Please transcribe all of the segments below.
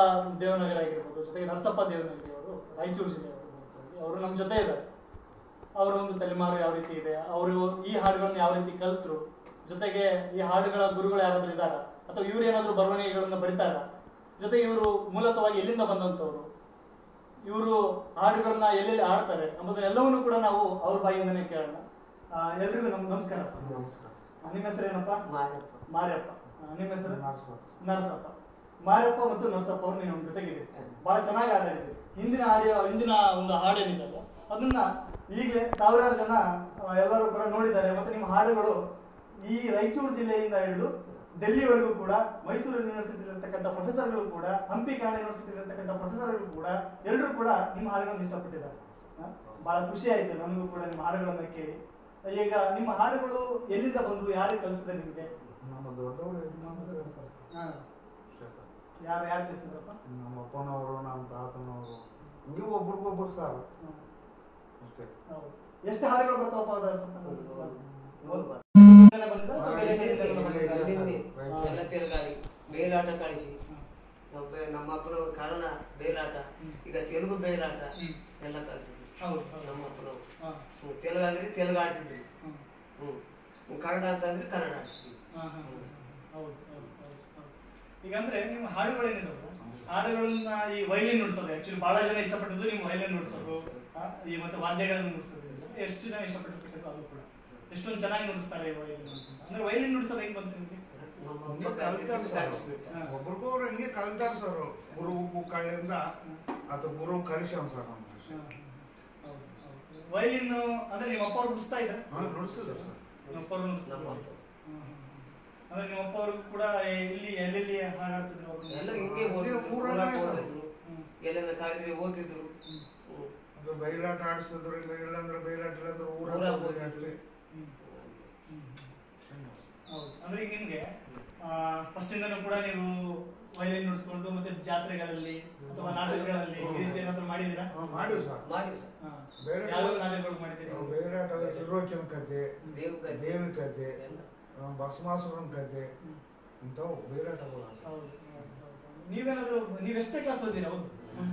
ದೇವನಗರ ಆಗಿರ್ಬೋದು ಜೊತೆಗೆ ನರಸಪ್ಪ ದೇವನಗರಿ ಅವರು ರಾಯಚೂರು ಜಿಲ್ಲೆಯವರು ಮುಖ್ಯವಾಗಿ. ಅವರು ನಮ್ಮ ಜೊತೆ ಇದ್ದಾರೆ ಅವರ ಒಂದು ತಲೆಮಾರು ಯಾವ ರೀತಿ ಇದೆ ಅವರು ಈ ಹಾಡುಗಳನ್ನ ಯಾವ ರೀತಿ ಕಲ್ತರು ಜೊತೆಗೆ ಈ ಹಾಡುಗಳ ಗುರುಗಳು ಯಾರಾದ್ರೂ ಇದ್ದಾರಾ ಅಥವಾ ಇವ್ರು ಏನಾದ್ರು ಬರವಣಿಗೆಗಳನ್ನ ಬರೀತಾರ ಜೊತೆಗೆ ಇವರು ಮೂಲತವಾಗಿ ಎಲ್ಲಿಂದ ಬಂದಂತವ್ರು ಇವರು ಹಾಡುಗಳನ್ನ ಎಲ್ಲೆಲ್ಲಿ ಆಡ್ತಾರೆ ಎಂಬುದನ್ನೆಲ್ಲವನ್ನು ಕೂಡ ನಾವು ಅವ್ರ ಬಾಯಿಂದನೇ ಕೇಳೋಣ ಆ, ಎಲ್ರಿಗೂ ನಮ್ ನಮಸ್ಕಾರ ನಮಸ್ಕಾರ ಆ, ನಿಮ್ಮ ಹೆಸರು ಏನಪ್ಪ ಮಾರಪ್ಪ ಮಾರ್ಯಪ್ಪ ಆ, ನಿಮ್ಮ ಹೆಸರು ನರಸಪ್ಪ. ನರಸಪ್ಪ ಮಾರಪ್ಪ ಮತ್ತು ನರಸಪ್ಪ ಅವರು ನೀವು ನಮ್ಮ ಜೊತೆಗಿದೆ ಬಹಳ ಚೆನ್ನಾಗಿ ಹಾಡಾಡಿದ್ರಿ ಹಿಂದಿನ ಆಡಿಯೋ ಹಿಂದಿನ ಒಂದು ಹಾಡೇನಿದೆಯಲ್ಲ ಅದನ್ನ ಈಗಲೇ ಸಾವಿರಾರು ಜನ ಆ, ಎಲ್ಲರೂ ಕೂಡ ನೋಡಿದ್ದಾರೆ ಮತ್ತೆ ನಿಮ್ಮ ಹಾಡುಗಳು ಈ ರಾಯಚೂರು ಜಿಲ್ಲೆಯಿಂದ ಹಿಡಿದು ಡೆಲ್ಲಿವರೆಗೂ ಕೂಡ ಮೈಸೂರು ಯೂನಿವರ್ಸಿಟಿ ಇರತಕ್ಕಂಥ ಪ್ರೊಫೆಸರ್ಗಳು ಕೂಡ ಹಂಪಿ ಕಾಣ ಯೂನಿವರ್ಸಿಟಿ ಇರತಕ್ಕಂಥ ಪ್ರೊಫೆಸರ್ಗಳು ಕೂಡ ಎಲ್ಲರೂ ಕೂಡ ನಿಮ್ಮ ಹಾಡುಗಳನ್ನು ಇಷ್ಟಪಟ್ಟಿದ್ದಾರೆ ಆ, ಬಹಳ ಖುಷಿ ಆಯ್ತು ನನಗೂ ಕೂಡ ನಿಮ್ಮ ಹಾಡುಗಳನ್ನ ಕೇಳಿ ಈಗ ನಿಮ್ಮ ಹಾಡುಗಳು ಎಲ್ಲಿಂದ ಬಂದು ಯಾರಿಗೆ ಕಲಿಸಿದೆ ನಿಮಗೆ ನಮ್ಮ ದೊಡ್ಡವರು ಯಜಮಾನರು ಸರ್ ಹಾ. ಅಷ್ಟೇ ಸರ್ ಯಾರು ಯಾರು ಕಲಿಸಿದ್ರಪ್ಪ ನಮ್ಮ ಅಪ್ಪನವರು ನಮ್ಮ ತಾತನವರು ಹಿಂಗೆ ಒಬ್ರಿಗೊಬ್ರು ಸರ್ ಹ್ಮ್. ಅಷ್ಟೇ ಹೌದು. ಎಷ್ಟು ಹಾಡುಗಳು ಬರ್ತಾವಪ್ಪ ಅದು ಸ್ವಲ್ಪ ಮೂರು ಒಂದು- ಬರ್- ಜನ ಬಂದಿದ್ದಾರಾ ಅಥವಾ ಬೇರೆ ಕಡೆಯಿಂದಲೂ ಬಂದಿದ್ದಾರಾ? ಹಿಂದೆ ಹಾ. ಎಲ್ಲ ತಿರುಗಾಡಿ ಬೇಲಾಟ ಕಳಿಸಿ ನಮ್ಮ- ನಮ್ಮ ಅಪ್ಪನವ್ರು ಕನ್ನಡ ಬೇಲಾಟ ಹ್ಮ್. ಈಗ ತೆಲುಗು ಬೇಲಾಟ ಹ್ಮ್. ಎಲ್ಲ ಕಲ್ತಿದ್ವಿ ಹೌದು, ಹೌದು. ನಮ್ಮ ಅಪ್ಪನವ್ರು ಹಾ. ಹ್ಮ್, ತೆಲುಗು ಅಂದ್ರೆ ತೆಲುಗು ಆಡ್ತಿದ್ವಿ ಹ್ಮ್. ಹ್ಮ್ ಹ್ಮ್, ಕನ್ನಡ ಅಂತಂದ್ರೆ ಕನ್ನಡ ಆಡಿಸ್ತೀವಿ ಹಾ, ಹಾ, ಹಾ. ಹೌದು, ಹೌದು, ಹೌದು, ಹೌದು. ಈಗ ಅಂದ್ರೆ ನೀವು ಹಾಡುಗಳೇನಿದಾವೆ ಹಾಡುಗಳನ್ನ ಈ ವೈಲಿನ್ ನುಡ್ಸೋದು ಆಕ್ಚುಲಿ ಬಹಳ ಜನ ಇಷ್ಟಪಟ್ಟಿದ್ದು ನೀವು ವೈಲಿನ್ ನುಡ್ಸೋದು ಆ, ಈ ಮತ್ತೆ ವಾದ್ಯಗಳನ್ನ ನುಡ್ಸೋದು ಎಷ್ಟು ಜನ ಇಷ್ಟಪಟ್ಟಿರ್ತಕ್ಕಂಥ ಅದು ಕೂಡ ಎಷ್ಟೊಂದು ಚೆನ್ನಾಗಿ ನುಡಿಸ್ತಾರೆ ಈ ವೈಲಿನ್ ಅಂತ ಅಂದ್ರೆ ವೈಲಿನ್ ನುಡ್ಸೋದು ಹೆಂಗ್ ಬಂತು ನಿಮಗೆ ನಮ್ಮ ಹಿಂಗೆ ಅಪ್ಪ ಕಲ್ತಾರ ಕಲ್ತಿದ್ದು ಸರ್ ಕಲಿಸ್ಬಿಟ್ಟ ಹಾ. ಒಬ್ರಿಗೊಬ್ರು ಹಿಂಗೆ ಕಲ್ತಾರ ಸರ್ ಗುರು ಕಳ್ಳಿಂದ ಅದು ಗುರು ಕಲಿಸ್ಯಾನ ಸರ್ ನಮ್ಗೆ ವೈಲಿನ್ ಅಂದ್ರೆ ನಿಮ್ಮ ಅಪ್ಪ ಅವ್ರು ನುಡಿಸ್ತಾ ಇದ್ದಾರೆ ಹಾ ನುಡಿಸಿದ್ರು ಸರ್ ನಿಮ್ಮ ಅಪ್ಪ ಅವ್ರು ನುಡಿಸ್ತಾ ನಮ್ಮ ಇದ್ದಾರೆ. ಅಪ್ಪ ಹ್ಮ್, ಹ್ಮ್, ಹ್ಮ್. ಅಂದ್ರೆ ನಿಮ್ಮ ಅಪ್ಪ ಅವರು ಕೂಡ ಇಲ್ಲಿ ಎಲ್ಲೆಲ್ಲಿ ಹಾಡಾಡ್ತಿದ್ರು ಅವ್ರು? ಎಲ್ಲ ಹಿಂಗೆ ಹಿಂಗೆ ಓದ್ತಿದ್ರು ಊರಲ್ಲೇ ಊರಾಗ ಸರ್. ಓದಿದ್ರು ಹ್ಮ್. ಎಲ್ಲೆಲ್ಲ ಕರೆದ್ರೆ ಓದ್ತಿದ್ರು ಹ್ಮ್. ಹ್ಮ್. ಅದು ಬಯಲಾಟ ಆಡಿಸಿದ್ರು ಇಲ್ಲ ಇಲ್ಲಾಂದ್ರೆ ಬಯಲಾಟ ಇಲ್ಲಾಂದ್ರೆ ಊರಾಗ ಊರಾಗ ಹೋಗಿ ಹೋಗ್ತಿದ್ರು. ಅಷ್ಟೇ ಹ್ಮ್. ಹ್ಮ್. ಸಣ್ಣ. ಹೌದು ಅಂದ್ರೆ ಈಗ ನಿಮ್ಗೆ ಫಸ್ಟ್ ಇಂದನೂ ಕೂಡ ನೀವು ವೈಲಿನ್ ನುಡಿಸ್ಕೊಂಡು ಮತ್ತೆ ಜಾತ್ರೆಗಳಲ್ಲಿ ಅಥವಾ ನಾಟಕಗಳಲ್ಲಿ ಈ ರೀತಿ ಏನಾದ್ರು ಮಾಡಿದೀರಾ ಹಾ, ಮಾಡಿವಿ ಸರ್ ಮಾಡಿವಿ ಸರ್ ಹಾ. ಬೇರೆ ಯಾವ ನಾಟಕಗಳು ಮಾಡಿದ್ದೀರಿ ನಾವು ಬಯಲಾಟ ವಿರೋಚನ ಕತೆ ದೇವ್ ಕತೆ. ದೇವಿ ಕತೆ ಎಲ್ಲ. ಆ, ಭಸ್ಮಾಸುರನ ಕತೆ ಹ್ಮ್. ಇಂಥವು ಬಯಲಾಟಗಳು ಹೌದು, ಹೌದು, ಹೌದು. ನೀವೇನಾದ್ರು ನೀವ್ ಎಷ್ಟೇ ಕ್ಲಾಸ್ ಓದಿರಾ ಹೌದು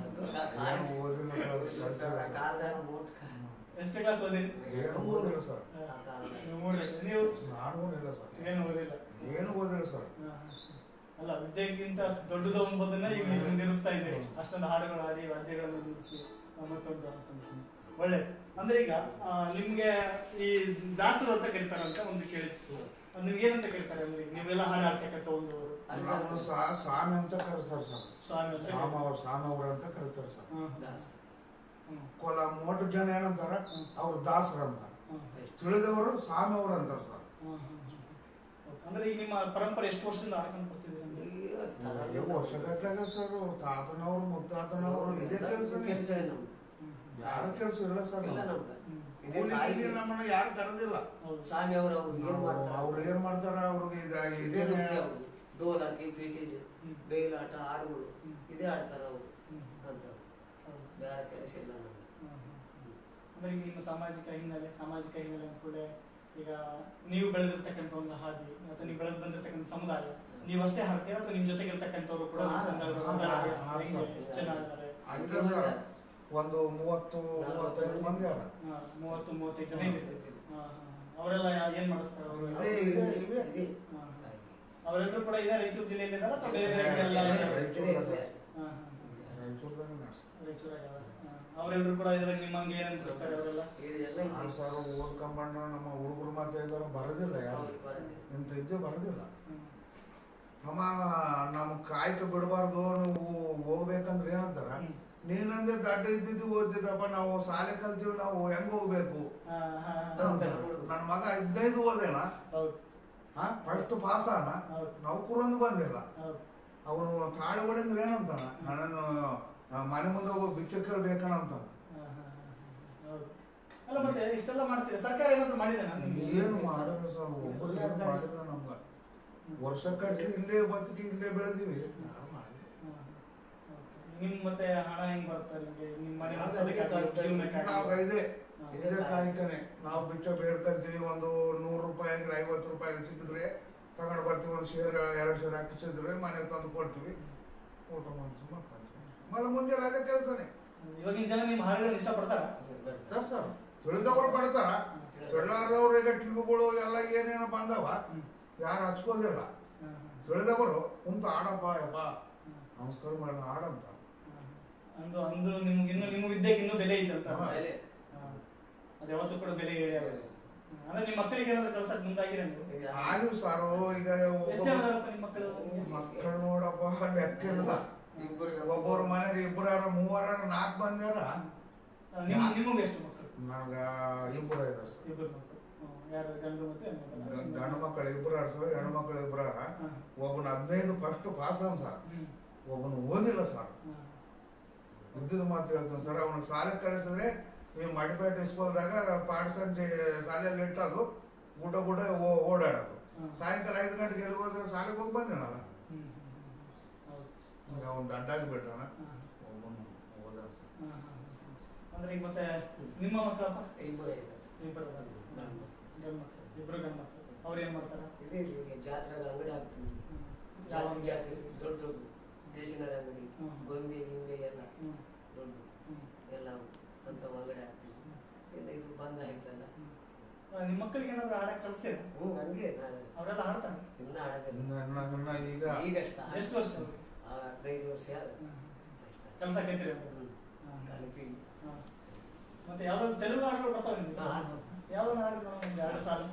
ಏನು ಓದಿಲ್ಲ ಸರ್, ಸರ್, ಆ ಸರ್. ಕಾಲದಾಗ ಮೋಟ್ ಕಾ- ಎಷ್ಟೇ ಕ್ಲಾಸ್ ಓದಿರಿ ಏನು ಓದಿಲ್ಲ ಸರ್ ಹಾ. ಆ ಕಾಲದಾಗ. ನೀವು ಮೂರನೇ ನೀವು ನಾನು ಓದಿಲ್ಲ ಸರ್ ಏನು ಓದಿಲ್ಲ ಏನು ಓದಿಲ್ಲ ಸರ್ ಹಾ. ಅಲ್ಲ ವಿದ್ಯೆಗಿಂತ ದೊಡ್ಡದು ಎಂಬುದನ್ನ ಈಗ ನೀವು ನಿರೂಪಿಸ್ತಾ ಇದ್ದೀರಿ ಅಷ್ಟೊಂದು ಹಾಡುಗಳು ಹಾಡಿ ವಾದ್ಯಗಳನ್ನು ನುಡಿಸಿ ಆ, ಮತ್ತೊಂದು ಅಂತಂದು. ಒಳ್ಳೆ ಅಂದ್ರೆ ಈಗ ಆ, ನಿಮ್ಗೆ ಈ ದಾಸರು ಅಂತ ಕರೀತಾರಂತ ಒಂದು ಕೇಳಿ ನಿಮ್ಗೆ ಏನಂತ ಕರೀತಾರೆ ಅಂದ್ರೆ ನೀವೆಲ್ಲ ಹಾಡು ಹಾಡ್ತಕ್ಕಂಥ ಒಂದು ನಾವು ಸಾ- ಸ್ವಾಮಿ ಅಂತ ಕರೀತಾರೆ ಸರ್ ಸ್ವಾಮಿ ಅಂತ ಸ್ವಾಮ ಅವ್ರ ಸ್ವಾಮಿ ಅವ್ರ ಅಂತ ಕರೀತಾರೆ ಸರ್ ಹ್ಮ್. ದಾಸ. ಹ್ಮ್. ಕೊಲ ಮೋಟು ಜನ ಏನಂತಾರ ಅವ್ರು ದಾಸರು ಅಂತಾರೆ ಹ್ಮ್. ತಿಳಿದವರು ಸ್ವಾಮಿ ಅವ್ರು ಅಂತಾರೆ ಸರ್ ಹ್ಮ್. ಹ್ಮ್. ಹ್ಮ್. ಅಂದ್ರೆ ಈಗ ನಿಮ್ಮ ಪರಂಪರೆ ಎಷ್ಟು ವರ್ಷದಿಂದ ಆಡ್ಕೊಂಡು ಬರ್ತಿದ್ದೀರಿ ಅಂದ್ರೆ? ಇವತ್ತು ತರ- ಏ, ವರ್ಷಗಟ್ಲೆ ಸರ್ ತಾತನವರು ಮುತ್ತಾತನವರು ಇದೇ ಕೆಲಸನೇ ಕೆಲ್ಸನೇ ನಮ್ದು. ಹ್ಮ್. ಯಾರು ಕೆಲಸ ಇಲ್ಲ ಸರ್ ಇಲ್ಲ ನಮ್ದು. ನಮ್ದು. ಹ್ಮ್. ಇದೇ ಕೂಲಿ ತಾಯಿ- ಗೀಲಿ ನಮ್ಮನ್ನ ಯಾರು ತರದಿಲ್ಲ ಹೌದು. ಸ್ವಾಮಿ ಅವರು ಅವ್ರು ಏನ್ ಮಾಡ್ತಾರೆ ಅವ್ರು ಏನ್ ಮಾಡ್ತಾರ ಅವ್ರಿಗೆ ಇದ- ಇದೇ ಇದೇನೆ ನೃತ್ಯ ಅವ್ರು. ಡೋಲಾಕಿ ಪೀಟಿದೆ ಹ್ಮ್. ಬೇಲಾಟ ಹಾಡುಗಳು ಹ್ಮ್. ಇದೇ ಆಡ್ತಾರೆ ಅವರು ಹ್ಮ್. ಅಂತ ಹೌದು. ಬೇರೆ ಕೆಲಸ ಇಲ್ಲ ನಮ್ಗೆ ಹ್ಮ್. ಹ್ಮ್. ಅಂದ್ರೆ ಈಗ ನಿಮ್ಮ ಸಾಮಾಜಿಕ ಹಿನ್ನೆಲೆ ಸಾಮಾಜಿಕ ಹಿನ್ನೆಲೆ ಅಂತ ಕೂಡ ಈಗ ನೀವು ಬೆಳೆದಿರ್ತಕ್ಕಂಥ ಒಂದು ಹಾದಿ ಅಥವಾ ನೀವು ಬೆಳೆದು ಬಂದಿರ್ತಕ್ಕಂಥ ಸಮುದಾಯ ನೀವು ಅಷ್ಟೇ ಹಾಡ್ತೀರಾ ಅಥವಾ ನಿಮ್ ಜೊತೆಗೆ ಇರ್ತಕ್ಕಂಥವ್ರು ಕೂಡ ಹಾ, ಸಂಘದವರು ಹಾ, ಇದ್ದಾರೆ? ಹಾ, ಹೆಂಗೆ? ಹಾ, ಎಷ್ಟು ಜನ ಇದ್ದಾರೆ ಆಗಿದ್ದಾರೆ ಸರ್ ಒಂದು ಮೂವತ್ತು ಮೂವತ್ತೈದು ಮಂದಿ ಅಲ್ಲ ಹಾ, ಮೂವತ್ತು ಮೂವತ್ತೈದು ಜನ ಇದ್ದೀರಿ ಹಾ, ಹಾ. ಅವರೆಲ್ಲ ಯಾ- ಏನ್ ಮಾಡಿಸ್ತಾರೆ ಅವರು ಇದೆ, ಇದೆ, ಇವೆ. ಇದೆ. ಹಾ, ಹಾ. ಅವರೆಲ್ಲರೂ ಕೂಡ ಇದ್ದಾರೆ ರಾಯಚೂರು ಜಿಲ್ಲೆಯಲ್ಲಿ ಇದ್ದಾರೆ ಅಥವಾ ಬೇರೆ ಬೇರೆ ಕಡೆ ಎಲ್ಲ ಇದ್ದಾರೆ? ರಾಯಚೂರು ಹಾ, ಹಾ, ಹಾ. ರಾಯಚೂರ್ದಾಗ ನಡ್ಸ್- ರಾಯಚೂರಾಗ ಹಾ. ಅವರೆಲ್ಲರೂ ಕೂಡ ಇದ್ರಾಗ ನಿಮ್ಮಂಗೆ ಏನ್ ಅನ್ಪಿಸ್ತಾರೆ ಅವರೆಲ್ಲ ಇದು ಎಲ್ಲ ಆರು ಇದೆ. ಸಾವಿರ ಓದ್ಕೊಂಬಂಡು ನಮ್ಮ ಹುಡುಗರು ಮಾತ್ರ ಇದ್ದಾರೆ ಬರೋದಿಲ್ಲ ಯಾರು ಅವ್ರಿಗೆ ಬರೋದಿಲ್ಲ. ಇಂಥ ಇದ್ದೇ ಬರೋದಿಲ್ಲ ಹ್ಮ್. ಅಮ್ಮ ನಮ್ ಕಾಯ್ಕೆ ಬಿಡಬಾರ್ದು ನೀವು ಹೋಗ್ಬೇಕಂದ್ರೆ ಏನಂತಾರ ಹ್ಮ್. ನೀನಂದ್ರೆ ದಡ್ಡ ಇದ್ದಿದ್ದು ಓದಿದ್ದಪ್ಪ ನಾವು ಶಾಲೆ ಕಲ್ತೀವಿ ನಾವು ಹೆಂಗ್ ಹೋಗ್ಬೇಕು ಹಾ, ಹಾ, ಹಾ. ಅಂತಾರೆ. ನನ್ ಮಗ ಹದಿನೈದು ಓದೇನ ಹೌದು ಹಾ ಫಸ್ಟ್ ಪಾಸ್ ಆನ ಹೌದು. ನೌಕರೊಂದು ಬಂದಿಲ್ಲ ಹೌದು ಅವನು ತಾಳೆ ಹೊಡೆಂದ್ರೆ ಏನಂತಾನ ನನ್ನನ್ನು ಆ, ಮನೆ ಮುಂದೆ ಹೋಗಿ ಬಿಚ್ಚ ಕೇಳ್ಬೇಕನ ಅಂತಾನ ಹಾ, ಹಾ, ಹಾ, ಹಾ. ಹೌದು. ಅಲ್ಲ ಮತ್ತೆ ಇಷ್ಟೆಲ್ಲ ಮಾಡ್ತೀರಿ ಸರ್ಕಾರ ಏನಾದ್ರು ಮಾಡಿದೇನಾ ನಿಮ್ಗೆ? ಏನು ಮಾಡಿಲ್ಲ ಸರ್ ಒಬ್ಬರು ಏನು ಮಾಡಿಲ್ಲ ನಮ್ಗ ವರ್ಷಕ್ಕೆ ಇಲ್ಲೇ ಬದುಕಿ ಇಲ್ಲೇ ಬೆಳೆದಿವಿ ಯಾರು ಮಾಡಿಲ್ಲ. ಹಾ, ಹಾ. ನಿಮ್ ಮತ್ತೆ ಹಣ ಹೆಂಗ್ ಬರುತ್ತೆ ನಿಮ್ಗೆ ನಿಮ್ಮ ಮನೆ ನಾವು ನಡೆಸೋದಕ್ಕೆ ಅದಕ್ಕೆ ಆಗ್ಲಿ, ಜೀವನಕ್ಕೆ ನಾವು ಆಗ್ಲಿ. ಇದೆ ಹಾ. ಇದೇ ಕಾಯ್ಕನೆ ನಾವು ಬಿಚ್ಚ ಬೇಡ್ಕಂತೀವಿ ಒಂದು ನೂರು ರೂಪಾಯಿ ಆಗಿಲ್ಲ ಐವತ್ತು ರೂಪಾಯಿ ಸಿಕ್ಕಿದ್ರೆ ತಗೊಂಡು ಬರ್ತೀವಿ ಒಂದು ಶೇರ್ ಎರಡು ಶೇರ್ ಹಾಕಿಸಿದ್ರೆ ಮನೆಗೆ ತಂದು ಕೊಡ್ತೀವಿ ಊಟ ಮಾಡ್ಸಿ ಮಕ್ಕಂತ ಮళ్ళీ ಮುಂಜಾನೆ ಅದೇ ಕೆಲಸನೇ ಇವಾಗಿನ ಜನ ನಿಮ್ಮ ಹಾಡುಗಳನ್ನ ಇಷ್ಟಪಡ್ತಾರ ಸರ್ ಸರ್ ತಿಳಿದವರು ಪಡ್ತಾರ ತಿಳಿಲಾರ್ದವ್ರು ಈಗ ಟಿವಿಗಳು ಎಲ್ಲ ಏನೇನೋ ಬಂದವ ಯಾರು ಹಚ್ಕೋದಿಲ್ಲ ತಿಳಿದವರು ಕುಂತು ಆಡಪ್ಪ ಯಪ್ಪ ನಮಸ್ಕಾರ ಮಾಡ ಆಡಂತ ಅಂದು ಅಂದು ನಿಮ್ಗೆ ಇನ್ನು ನಿಮ್ಮ ವಿದ್ಯೆಗೆ ಇನ್ನೂ ಬೆಲೆ ಐತೆ ಅಂತ ಹಾ. ಬೆಲೆ. ಅದು ಯಾವತ್ತೂ ಕೂಡ ಬೆಲೆ ಇಳಿಯಲ್ಲ. ಅಂದ್ರೆ ನಿಮ್ಮ ಮಕ್ಕಳಿಗೆ ಏನಾದ್ರು ಕಳ್ಸಕ್ ಮುಂದಾಗಿರ ನೀವು ಈಗ ಆಗಿವ್ ಸಾರು ಈಗ ಎಷ್ಟು ಜನ ಅದಾರಪ್ಪ ನಿಮ್ಮ ಮಕ್ಕಳು ಮಕ್ಕಳು ನೋಡಪ್ಪ ಲೆಕ್ಕಿಲ್ಲ ಇಬ್ಬರು ಒಬ್ಬರು ಮನೆಗೆ ಇಬ್ಬರು ಯಾರು ಮೂವರ ನಾಲ್ಕು ಬಂದ್ಯಾರ ಆ, ನಿಮ್ಮ ನಿಮಗೆ ಎಷ್ಟು ಮಕ್ಕಳು ನನಗ ಇಬ್ಬರು ಇದಾರೆ ಸರ್ ಇಬ್ಬರು ಮಕ್ಕಳು ಹ್ಮ್. ಯಾರು ಗಂಡು ಮತ್ತೆ ಹೆಣ್ಮಕ್ಳು? ಗಂಡು ಮಕ್ಕಳು ಇಬ್ಬರು ಆರ್ ಸರ್ ಹೆಣ್ಣು ಮಕ್ಕಳು ಇಬ್ಬರು ಹಾ. ಒಬ್ಬನ ಹದಿನೈದು ಫಸ್ಟ್ ಪಾಸ್ ಅನ್ ಸರ್ ಹ್ಮ್. ಒಬ್ಬನು ಓದಿಲ್ಲ ಸರ್ ಹಾ. ಇದ್ದಿದ್ದು ಮಾತು ಹೇಳ್ತಾನೆ ಸರ್ ಅವನಿಗೆ ಶಾಲೆ ಕಳಿಸಿದ್ರೆ ಈ ಮಡಿಪೇಟೆ ಸ್ಕೂಲ್ದಾಗ ಪಾಠ ಸಂಜೆ ಶಾಲೆಯಲ್ಲಿ ಇಟ್ಟದು ಊಟ ಕೂಡ ಓಡಾಡೋದು ಹ್ಮ್. ಸಾಯಂಕಾಲ ಐದು ಗಂಟೆಗೆ ಎಲ್ಲಿ ಹೋದ್ರೆ ಶಾಲೆಗೆ ಹೋಗಿ ಬಂದಿನಲ್ಲ ಹ್ಮ್. ಹ್ಮ್. ಹೌದು. ಈಗ ಅವ್ನು ದಡ್ಡಾಗಿ ಬಿಟ್ಟಾನ ಹಾ. ಒಬ್ಬನು ಓದ ಸರ್ ಹಾ, ಹಾ, ಹಾ. ಅಂದ್ರೆ ಈಗ ಮತ್ತೆ ನಿಮ್ಮ ಮಕ್ಕಳಪ್ಪ ಇಬ್ಬರು ಇದ್ದಾರೆ ಇಬ್ಬರು ಗಂಡು. ಗಂಡು ಮಕ್ಕಳು ಇಬ್ಬರು ಗಂಡು ಮಕ್ಕಳು ಅವ್ರು ಏನ್ ಮಾಡ್ತಾರ ಇದೇ ಈಗ ಜಾತ್ರೆಗೆ ಅಂಗಡಿ ಹಾಕ್ತೀವಿ ಹ್ಮ್. ಯಾವ ಯಾವ ಜಾತ್ರೆ ದೊಡ್ಡ ದೊಡ್ಡ ದೇಶಿನರ ಅಂಗಡಿ ಹ್ಮ್. ಗೊಂಬೆ ಗಿಂಬೆ ಎಲ್ಲ ಹ್ಮ್. ದೊಡ್ಡ ಹ್ಮ್. ಎಲ್ಲ ಅಂತ ಅಂಗಡಿ ಹಾಕ್ತೀವಿ ಇನ್ನು ಇದು ಬಂದ ಆಯ್ತಲ್ಲ ಆ, ನಿಮ್ಮ ಮಕ್ಕಳಿಗೆ ಏನಾದ್ರು ಆಡಕ್ ಕಲ್ಸಿರ ಹ್ಞೂ ಹಂಗೆ ನಾನು ಅವರೆಲ್ಲ ಆಡ್ತಾನೆ ಇನ್ನ ಆಡೋದಿಲ್ಲ ಇನ್ನ ನನ್ನ ಈಗ ಈಗ start. ಎಷ್ಟು ವರ್ಷ ಅವ್ರಿಗೆ? ಆ, ಹದಿನೈದು ವರ್ಷ ಆದ ಕಲ್ಸಕೈತಿರಿ ಹ್ಮ್. ಕಲಿತೀವಿ ಮತ್ತೆ ಯಾವ್ದಾದ್ರು ತೆಲುಗು ಹಾಡುಗಳು ಬರ್ತಾವ ನಿಮ್ಗೆ ಹಾ. ಯಾವ್ದಾದ್ರು ಹಾಡು ನಾವು ಒಂದು ಎರಡು ಸಾಲು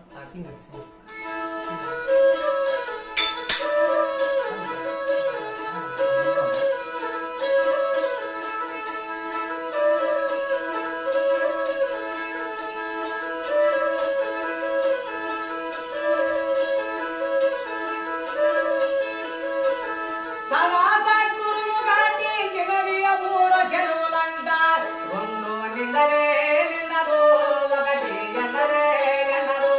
సమాజ గురువు గాటి జగవియ మూడ చెరువులంట రెండు నిండరే నిండదు ఒకటి ఎండరే ఎండదు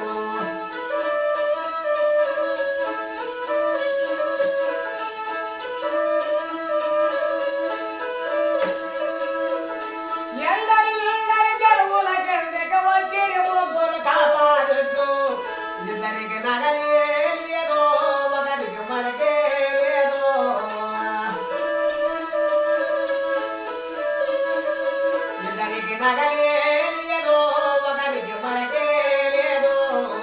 ఎండని ఎండని చెరువుల కిందకి వచ్చి ముగ్గురు కాపాడుతూ ఇద్దరికి నగలేదో ఒకరికి మనకే లేదో ఇద్దరికి నగలేదో ఒకరికి మనకే లేదో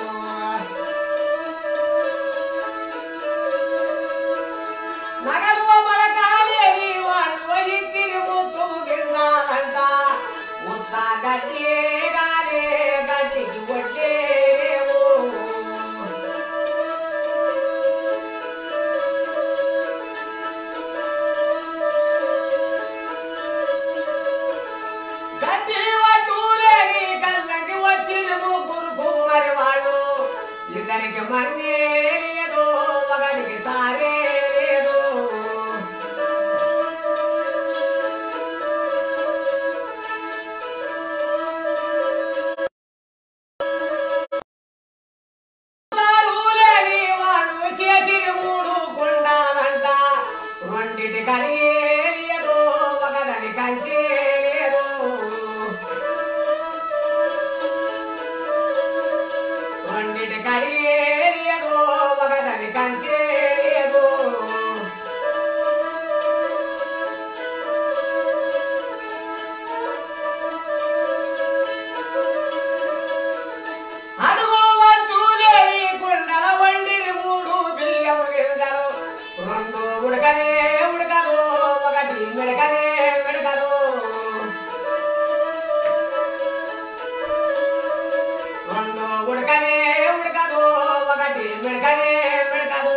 నగలు మనకాలేని వాళ్ళు ఇచ్చిరి ముత్తు కిందాలంట ఉత్త గడ్డి గానే గడ్డికి కొట్టేరేమో గడ్డి వడ్డూలేని కళ్ళకి వచ్చిన ముగ్గురు కుమ్మరి వాళ్ళు ఇద్దరికి మన్నే లేదు ఒకరికి సారే లేదు లేని వాళ్ళు చేసిన మూడు కొండాలంట రెండిటి కడిగేదో ఒకదని కంచేలేదు రెండిటి కడిగేదో ఒకదని కంచేలేదు అడుగు వచ్చులేని కుండల వండిని మూడు బియ్యము గింజలు రెండు ఉడకనే ఉడకదు ఒకటి మిడకనే మిడకదు రెండు ఉడకనే ఉడకదు ఒకటి మిడకనే మిడకదు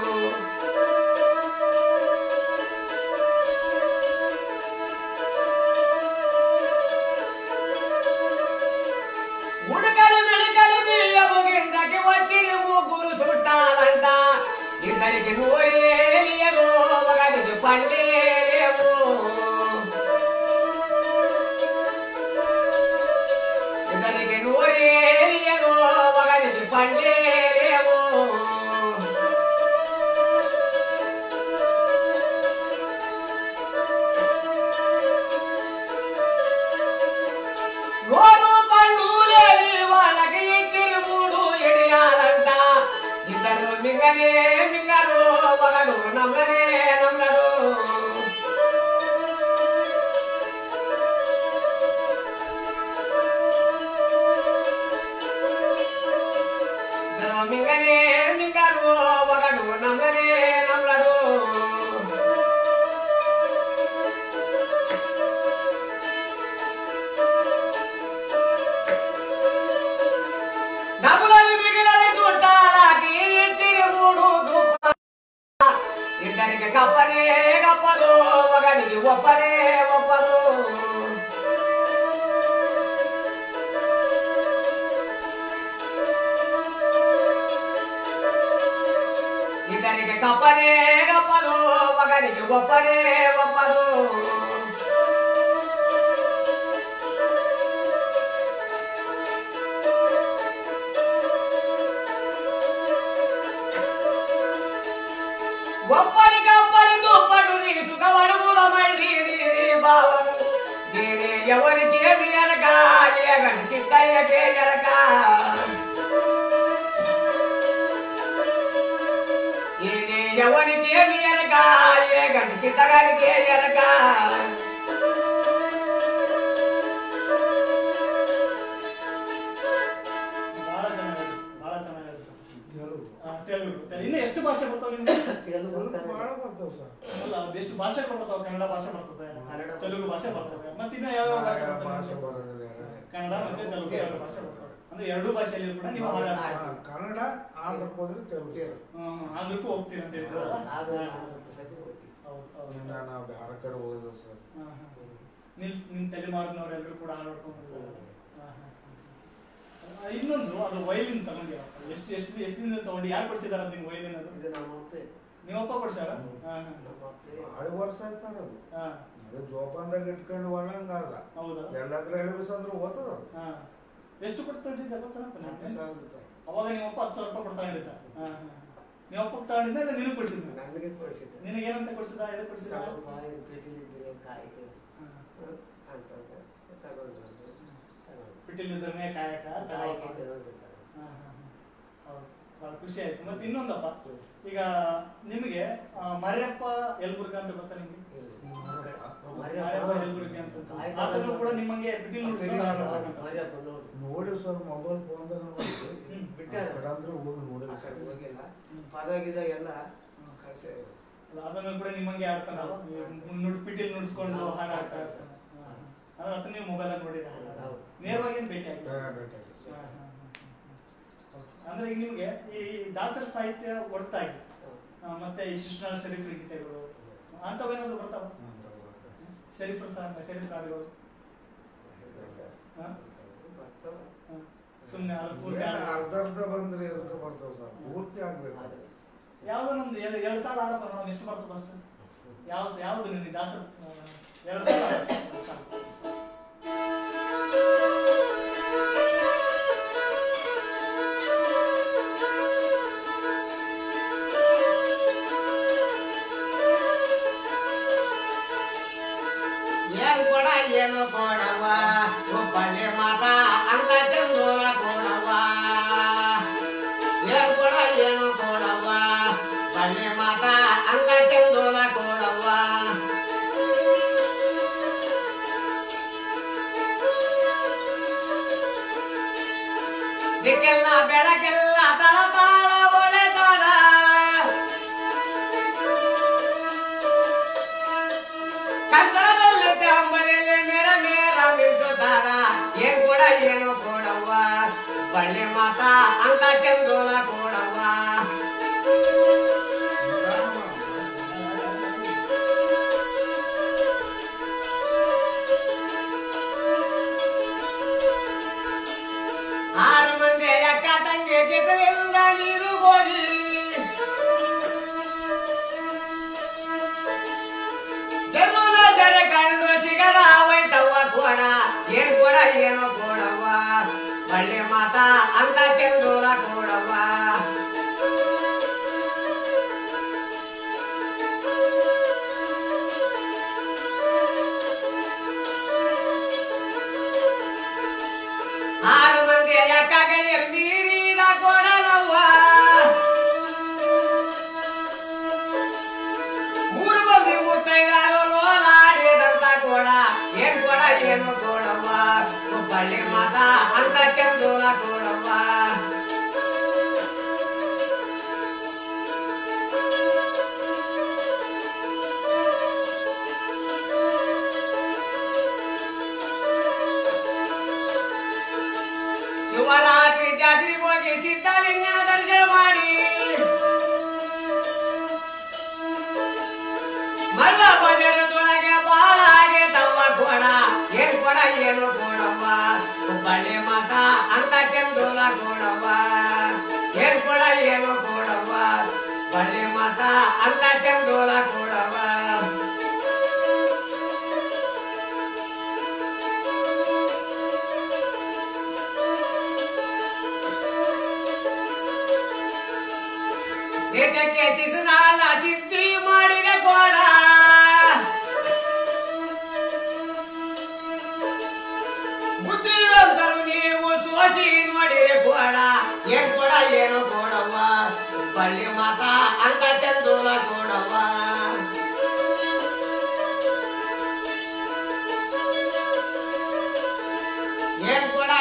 ఉడకలి మిడకలి బియ్యము కిందకి వచ్చి ముగ్గురు చుట్టాలంట ఇద్దరికి నూరేలియను ఒకటికి పండేలేము ఇద్దరికి నూరేలియను ఒకటికి పండేలేము నోరు పండు లేని వాళ్ళకి ఇచ్చిరి మూడు ఎడియాలంట ఇద్దరు మింగనే మింగరు ఒకడు నమ్మనే నమ్మడు ಒಪ್ಪನೇ ಒಪ್ಪದು ಇದನಿಗೆ ಕಪ್ಪನೇ ಗಪ್ಪದು ಮಗನಿಗೆ ಒಪ್ಪನೇ ಒಪ್ಪದು ಒಪ್ಪನಿಗಪ್ಪನಿದು ಪಡು ನೀ ಸುಖವಡುವುದ ಮಳ್ಳಿ ನೀರಿ ಬಾವನು ನೀನೇ ఎవరికి ఎరక ఏ గంట సిద్ధయ్యకే ఎరక ఇది ఎవరికి ఏమి ఎరక ఏ గంట సిద్ధగానికి ఎరక ಬಹಳ ಚೆನ್ನಾಗಿದೆ ಬಹಳ ಚೆನ್ನಾಗಿದೆ ತೆಲುಗು ಆ, ತೆಲುಗು ತೆಲುಗು. ಇನ್ನು ಎಷ್ಟು ಭಾಷೆ ಬರ್ತಾವ ನಿಮ್ಗೆ తెలుగు ತೆಲುಗು ಭಾಳ ಬರ್ತಾವ ಸರ್ ಅಲ್ಲ ಅದು ಎಷ್ಟು ಭಾಷೆ ಬರ್ತಾವ ಕನ್ನಡ ಭಾಷೆ ಬರ್ತದೆ ಕನ್ನಡ ತೆಲುಗು ಭಾಷೆ ಬರ್ತದೆ ಮತ್ತೆ ಇನ್ನ ಯಾವ ಭಾಷೆ ಭಾಷೆ ಬರ್ತದೆ ಬರೋದಿಲ್ಲ ಕನ್ನಡ ಮತ್ತೆ ತೆಲುಗು ಎರಡು ಭಾಷೆ ಬರ್ತವೆ ಅಂದ್ರೆ ಎರಡು ಭಾಷೆಯಲ್ಲಿ ಕೂಡ ನೀವು ಹಾಡಾಡ್ತೀರಿ ಹಾ, ಕನ್ನಡ ಆಂಧ್ರಕ್ಕೆ ಹೋದ್ರೆ ತೆಲುಗು ಸರ್. ಹ್ಮ್, ಆಂಧ್ರಕ್ಕೂ ಹೋಗ್ತೀರಿ ಅಂತ ಹೇಳಿದ್ರಲ್ಲ? ಅದು ಹಾ. ಹೌದು, ಹೌದು. ಇನ್ನ ನಾವು ಬೇರೆ ಕಡೆ ಹೋಗಿದ್ವಿ ಸರ್ ಹಾ, ಹಾ. ನಿಮ್ ನಿಮ್ ತಲೆಮಾರಿನವರೆಲ್ಲರೂ ಕೂಡ ಹಾಡಾಡ್ಕೊಂಡು ಇನ್ನೊಂದು ಅದು ವೈಲಿನ್ ತಗೊಂಡಿರಪ್ಪ ಎಷ್ಟು ಎಷ್ಟು ಎಷ್ಟು ದಿನ ತಗೊಂಡು ಯಾರು ಕೊಡ್ಸಿದಾರ ನಿಮ್ಗೆ ವೈಲಿನ್ ಅದು ಇದು ನಮ್ಮ ಅಪ್ಪೆ ನಿಮ್ಮಪ್ಪ ಕೊಡ್ಸಾರ ನಮ್ಮ ಹಾ, ಅಪ್ಪೆ ಭಾಳ ವರ್ಷ ಆಯ್ತಾರ ಅದು ಹಾ. ಅದು ಜೋಪಾನದಾಗ ಇಟ್ಕೊಂಡು ಒಳ್ಳಂಗಾದ ಹೌದಾ ಎಲ್ಲದ್ರಲ್ಲಿ ಬಿಸಂದ್ರೆ ಓದ್ತದ ಅದು ಹಾ. ಎಷ್ಟು ಕೊಡ್ತಾಡಿದ್ದ ಗೊತ್ತನಪ್ಪ ಹತ್ತು ನಿಮ್ಗೆ? ಸಾವಿರ ರೂಪಾಯಿ ಅವಾಗ ನಿಮ್ಮಪ್ಪ ಹತ್ತು ಸಾವಿರ ರೂಪಾಯಿ ಕೊಡ್ತಾ ಹಿಡಿದ ನಿಮ್ಮಪ್ಪ ತಗೊಂಡಿದ್ದ ಇಲ್ಲ ನಿನಗೆ ಕೊಡ್ಸಿದ್ನ ನನಗೆ ಕೊಡಿಸಿದ್ದೆ ನಿನಗೇನಂತ ಕೊಡ್ಸಿದ ಎದಕ್ಕೆ ಕೊಡ್ಸಿದ ಸ್ವಲ್ಪ ಇದು ಪೆಟ್ಟಿಲಿದ್ರೆ ಕಾಯಿಗೆ ಹಾ. ಅಂತಂದ್ರೆ ತಗೊಂಡು ಬಂದು ತಗೊಂಡು ಪಿಟೀಲಿದ್ರನೇ ಕಾಯಕ ಕಾಯಿಗೆ ತಗೊಳಪ್ಪ. ತಗೊಂಡು ತಗೊಂಡು ಹಾ, ಹಾ, ಹಾ. ಹೌದು ಬಹಳ ಖುಷಿ ಆಯ್ತು ಮತ್ತೆ ಇನ್ನೊಂದಪ್ಪ ಈಗ ನಿಮಗೆ ಆ, ಮರ್ಯಪ್ಪ ಯಲ್ಬುರ್ಗ ಅಂತ ಗೊತ್ತಾ ನಿಮ್ಗೆ ಮರ್ಯಪ್ಪ ಯಲ್ಬುರ್ಗಿ ಅಂತ ಆತನು ಕೂಡ ನಿಮ್ಮಂಗೆ ಪಿಟೀಲ್ ನುಡಿಸ್ಕೊಂಡು ಆಡ್ತಾನಂತ. ನೋಡಿ ಸರ್ ಮೊಬೈಲ್ ಫೋನ್ದಾಗ ಹ್ಮ್. ಬಿಟ್ಟಾರ. ಅಂದ್ರೆ ಹೋಗಿ ನೋಡಿ ಆ ಕಡೆ ಹೋಗಿಲ್ಲ ಪದಗಿದ ಎಲ್ಲ ಕಳ್ಸ ಅಲ್ಲ, ಅದನ್ನು ಕೂಡ ನಿಮ್ಮಂಗೆ ಆಡ್ತಾನ ನುಡ್ ಪಿಟೀಲ್ ನುಡಿಸ್ಕೊಂಡು ಹೌದು. ಹಾಡಾಡ್ತಾ ಇರ್ತಾನೆ ಹಾ, ಹಾ. ಅಂದ್ರೆ ಅದನ್ನ ನೀವು ಮೊಬೈಲ್ ಅಲ್ಲಿ ನೋಡಿದ ಹೌದು. ನೇರವಾಗಿ ಏನ್ ಭೇಟಿ ಆಗಿಲ್ಲ ಬೇಕಾಗಿ ಹಾ, ಹಾ, ಹಾ, ಹಾ. ಅಂದ್ರೆ ಈಗ ನಿಮ್ಗೆ ಈ ದಾಸರ ಸಾಹಿತ್ಯ ಹೊರತಾಗಿ ಆ, ಮತ್ತೆ ಈ ಶಿಶುನಾಳ ಶರೀಫ್ ಗೀತೆಗಳು ಅಂತವೇನಾದ್ರು ಬರ್ತಾವ ಶರೀಫ್ ಸಾಂಗ್ ಶರೀಫ್ ಹಾಡುಗಳು ಹಾ? ಹಾ. ಸುಮ್ನೆ ಅದು ಪೂರ್ತಿ ಏನ್ ಹಾಡು. ಅರ್ಧ ಅರ್ಧ ಬಂದ್ರೆ ಎದಕ್ಕೆ ಬರ್ತಾವ ಸರ್ ಪೂರ್ತಿ ಆಗ್ಬೇಕು ಯಾವ್ದೋ ನಮ್ದು ಎರಡು ಎರಡು ಸಾಲ ಆಡಪ್ಪ ನೋಡೋಣ ಎಷ್ಟು ಬರ್ತದ ಅಷ್ಟು ಯಾವ ಯಾವ್ದು ನಿನಗೆ ದಾಸರ ಆ, ಎರಡು ಸಾಲ ಆಡು. ಎರಡು ಸಾಲ. ಏನ್ ಕೊಡ ಏನು ಕೊಡವ ಒಪ್ಪಳೆ ಮಾತ ಅಂಗ ಚಂದೋಲ ಕೊಡವ ಏನ್ ಕೊಡ ಏನು ಕೊಡವ ಪಳ್ಳೆ ಮಾತ ಅಂಗ ಚಂದೋಲ ಕೊಡವ ದಿಕ್ಕೆಲ್ಲ ಬೆಳಕೆಲ್ಲ ತಳ ತಾಳ ಒಳೆದಾರ ಕತ್ತಲದಲ್ಲಿ ಅಂಬಲಲ್ಲಿ ಮೇರ ಮೇರ ಮಿಂಚುತ್ತಾರ ಏನ್ ಕೂಡ ಏನು ಕೊಡವ್ವ ಬಳ್ಳಿ ಮಾತ ಅಂತ ಚಂದೋಲ ಕೊಡವ್ವ ಆರು ಮಂದಿ ಅಕ್ಕ ತಂಗಿ ಜೊತೆಯಿಂದ ನೀರು ಹೋಗಿ ಜನ್ಮದ ಜರ ಕಂಡು ಸಿಗದ ಹೋಯ್ತವ್ವ ಕೋಡ ಏನ್ ಕೊಡ ಏನೋ ಕೊಡವ್ವ ಬಳ್ಳಿ ಮಾತ ಅಂತ ಚಂದೋಲ ಕೊಡವ್ವ ಆರು ಮಂದಿ ಅಕ್ಕ ಗೆಳೆಯರು ಮೀರಿದ ಕೊಡಲವ್ವ ಮೂರು ಮಂದಿ ಮುತ್ತೈದಾರು ಲೋಲಾಡಿದಂತ ಕೋಡ ಏನ್ ಕೊಡ ಏನು ಕೊಡವ್ವ ಬಳ್ಳಿ ಮಾತ ಅಂತ ಚಂದೋಲ ಕೊಡವ್ವ ಶಿವರಾತ್ರಿ ಜಾತ್ರೆ ಹೋಗಿ ಸಿದ್ಧಲಿಂಗನ ದರ್ಶನ ಮಾಡಿ ಮಲ್ಲ ಬಜರದೊಳಗೆ ಬಾ